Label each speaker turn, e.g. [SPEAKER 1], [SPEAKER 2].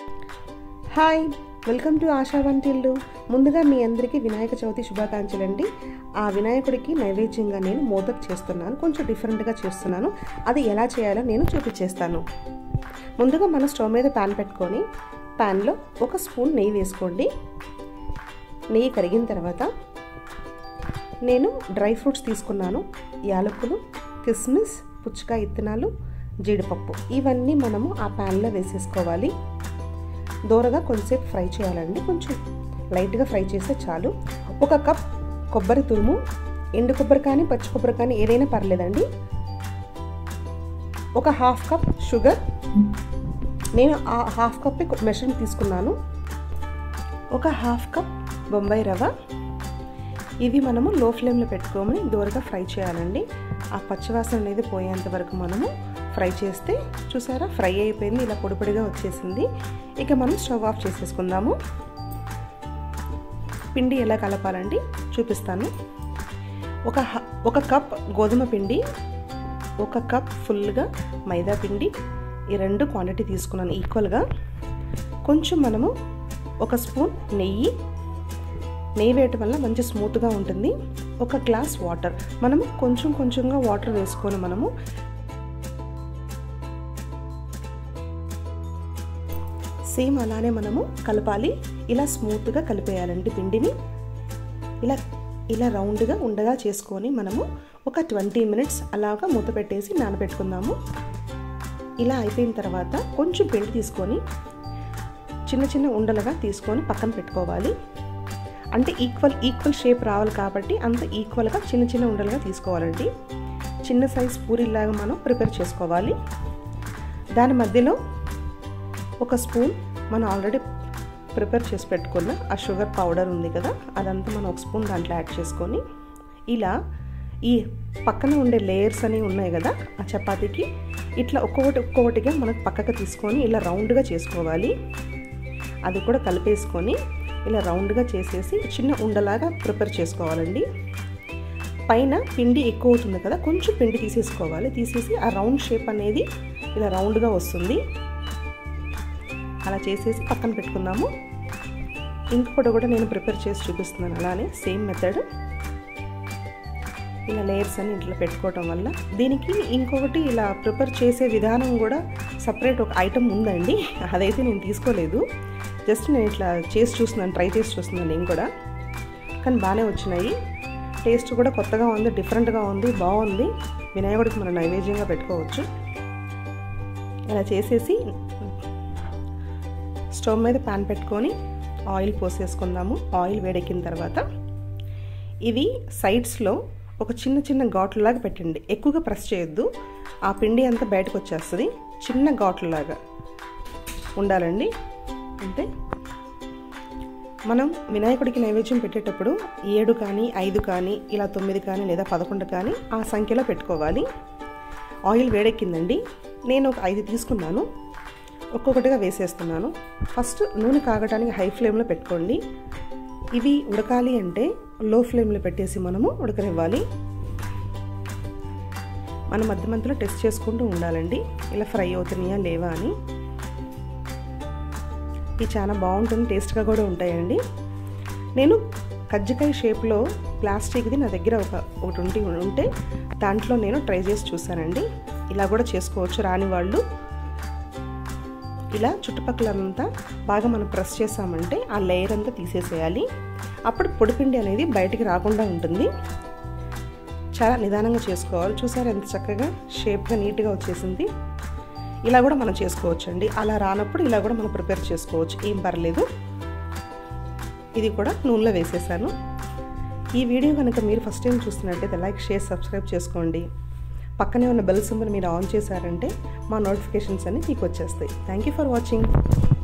[SPEAKER 1] hi welcome to ASHA వంటిల్లు ముందుగా మీ అందరికీ వినాయక చవితి శుభాకాంక్షలు అండి ఆ వినాయకుడికి నైవేద్యంగా నేను మోదక్ చేస్తున్నాను కొంచెం డిఫరెంట్గా చేస్తున్నాను అది ఎలా చేయాలో నేను చూపించేస్తాను ముందుగా మనం స్టవ్ మీద ప్యాన్ పెట్టుకొని ప్యాన్లో ఒక స్పూన్ నెయ్యి వేసుకోండి నెయ్యి కరిగిన తర్వాత నేను డ్రై ఫ్రూట్స్ తీసుకున్నాను యాలకులు కిస్మిస్ పుచ్చకాయ ఇత్తనాలు జీడిపప్పు ఇవన్నీ మనము ఆ ప్యాన్లో వేసేసుకోవాలి దూరగా కొంచెంసేపు ఫ్రై చేయాలండి కొంచెం లైట్గా ఫ్రై చేస్తే చాలు ఒక కప్ కొబ్బరి తురుము ఎండు కొబ్బరి కానీ పచ్చి కొబ్బరి కానీ ఏదైనా పర్లేదండి ఒక హాఫ్ కప్ షుగర్ నేను ఆ హాఫ్ కప్ మెషర్ తీసుకున్నాను ఒక హాఫ్ కప్ బొంబాయి రవ్వ ఇవి మనము లో ఫ్లేమ్లో పెట్టుకోమని దూరగా ఫ్రై చేయాలండి ఆ పచ్చివాసన అనేది పోయేంత వరకు మనము ఫ్రై చేస్తే చూసారా ఫ్రై అయిపోయింది ఇలా పొడి పొడిగా వచ్చేసింది ఇక మనం స్టవ్ ఆఫ్ చేసేసుకుందాము పిండి ఎలా కలపాలండి చూపిస్తాను ఒక ఒక కప్ గోధుమ పిండి ఒక కప్ ఫుల్గా మైదా పిండి ఈ రెండు క్వాంటిటీ తీసుకున్నాను ఈక్వల్గా కొంచెం మనము ఒక స్పూన్ నెయ్యి నెయ్యి వేయటం వల్ల మంచి స్మూత్గా ఉంటుంది ఒక గ్లాస్ వాటర్ మనము కొంచెం కొంచెంగా వాటర్ వేసుకొని మనము సేమ్ అలానే మనము కలపాలి ఇలా స్మూత్గా కలిపేయాలండి పిండిని ఇలా ఇలా రౌండ్గా ఉండగా చేసుకొని మనము ఒక ట్వంటీ మినిట్స్ అలాగా మూత పెట్టేసి నానబెట్టుకుందాము ఇలా అయిపోయిన తర్వాత కొంచెం పిండి తీసుకొని చిన్న చిన్న ఉండలుగా తీసుకొని పక్కన పెట్టుకోవాలి అంటే ఈక్వల్ ఈక్వల్ షేప్ రావాలి కాబట్టి అంత ఈక్వల్గా చిన్న చిన్న ఉండలుగా తీసుకోవాలండి చిన్న సైజ్ పూరిలాగా మనం ప్రిపేర్ చేసుకోవాలి దాని మధ్యలో ఒక స్పూన్ మనం ఆల్రెడీ ప్రిపేర్ చేసి పెట్టుకున్న ఆ షుగర్ పౌడర్ ఉంది కదా అదంతా మనం ఒక స్పూన్ దాంట్లో యాడ్ చేసుకొని ఇలా ఈ పక్కన ఉండే లేయర్స్ అనేవి ఉన్నాయి కదా ఆ చపాతీకి ఇట్లా ఒక్కొక్కటి ఒక్కొక్కటిగా మనకు పక్కకు తీసుకొని ఇలా రౌండ్గా చేసుకోవాలి అది కూడా కలిపేసుకొని ఇలా రౌండ్గా చేసేసి చిన్న ఉండలాగా ప్రిపేర్ చేసుకోవాలండి పైన పిండి ఎక్కువ అవుతుంది కదా కొంచెం పిండి తీసేసుకోవాలి తీసేసి ఆ రౌండ్ షేప్ అనేది ఇలా రౌండ్గా వస్తుంది అలా చేసేసి పక్కన పెట్టుకుందాము ఇంకొకటి కూడా నేను ప్రిపేర్ చేసి చూపిస్తున్నాను అలానే సేమ్ మెథడ్ ఇలా లేయర్స్ అని ఇట్లా పెట్టుకోవటం వల్ల దీనికి ఇంకొకటి ఇలా ప్రిపేర్ చేసే విధానం కూడా సపరేట్ ఒక ఐటమ్ ఉందండి అదైతే నేను తీసుకోలేదు జస్ట్ నేను ఇట్లా చేసి చూస్తున్నాను ట్రై చేసి చూస్తున్నాను నేను కూడా కానీ బాగానే వచ్చినాయి టేస్ట్ కూడా కొత్తగా ఉంది డిఫరెంట్గా ఉంది బాగుంది వినాయకుడికి మనం నైవేద్యంగా పెట్టుకోవచ్చు ఇలా చేసేసి స్టవ్ మీద ప్యాన్ పెట్టుకొని ఆయిల్ పోసేసుకుందాము ఆయిల్ వేడెక్కిన తర్వాత ఇవి సైడ్స్లో ఒక చిన్న చిన్న ఘాట్లులాగా పెట్టండి ఎక్కువగా ప్రెస్ చేయొద్దు ఆ పిండి అంతా బయటకు వచ్చేస్తుంది చిన్న ఘాట్లులాగా ఉండాలండి అంటే మనం వినాయకుడికి నైవేద్యం పెట్టేటప్పుడు ఏడు కానీ ఐదు కానీ ఇలా తొమ్మిది కానీ లేదా పదకొండు కానీ ఆ సంఖ్యలో పెట్టుకోవాలి ఆయిల్ వేడెక్కిందండి నేను ఒక ఐదు తీసుకున్నాను ఒక్కొక్కటిగా వేసేస్తున్నాను ఫస్ట్ నూనె కాగటానికి హై ఫ్లేమ్లో పెట్టుకోండి ఇవి ఉడకాలి అంటే లో ఫ్లేమ్లో పెట్టేసి మనము ఉడకనివ్వాలి మనం మధ్య మధ్యలో టెస్ట్ చేసుకుంటూ ఉండాలండి ఇలా ఫ్రై అవుతున్నాయా లేవా అని ఇవి చాలా బాగుంటుంది టేస్ట్గా కూడా ఉంటాయండి నేను కజ్జికాయ షేప్లో ప్లాస్టిక్ది నా దగ్గర ఒక ఒకటి ఉండి ఉంటే దాంట్లో నేను ట్రై చేసి చూసానండి ఇలా కూడా చేసుకోవచ్చు రాని వాళ్ళు ఇలా చుట్టుపక్కలంతా బాగా మనం ప్రెస్ చేసామంటే ఆ లేయర్ అంతా తీసేసేయాలి అప్పుడు పొడిపిండి అనేది బయటికి రాకుండా ఉంటుంది చాలా నిదానంగా చేసుకోవాలి చూసారు ఎంత చక్కగా షేప్గా నీట్గా వచ్చేసింది ఇలా కూడా మనం చేసుకోవచ్చు అండి అలా రానప్పుడు ఇలా కూడా మనం ప్రిపేర్ చేసుకోవచ్చు ఏం పర్లేదు ఇది కూడా నూనెలో వేసేసాను ఈ వీడియో కనుక మీరు ఫస్ట్ టైం చూస్తున్నట్టయితే లైక్ షేర్ సబ్స్క్రైబ్ చేసుకోండి పక్కనే ఉన్న బెల్ సింబల్ మీరు ఆన్ చేశారంటే మా నోటిఫికేషన్స్ అన్ని మీకు వచ్చేస్తాయి థ్యాంక్ యూ ఫర్ వాచింగ్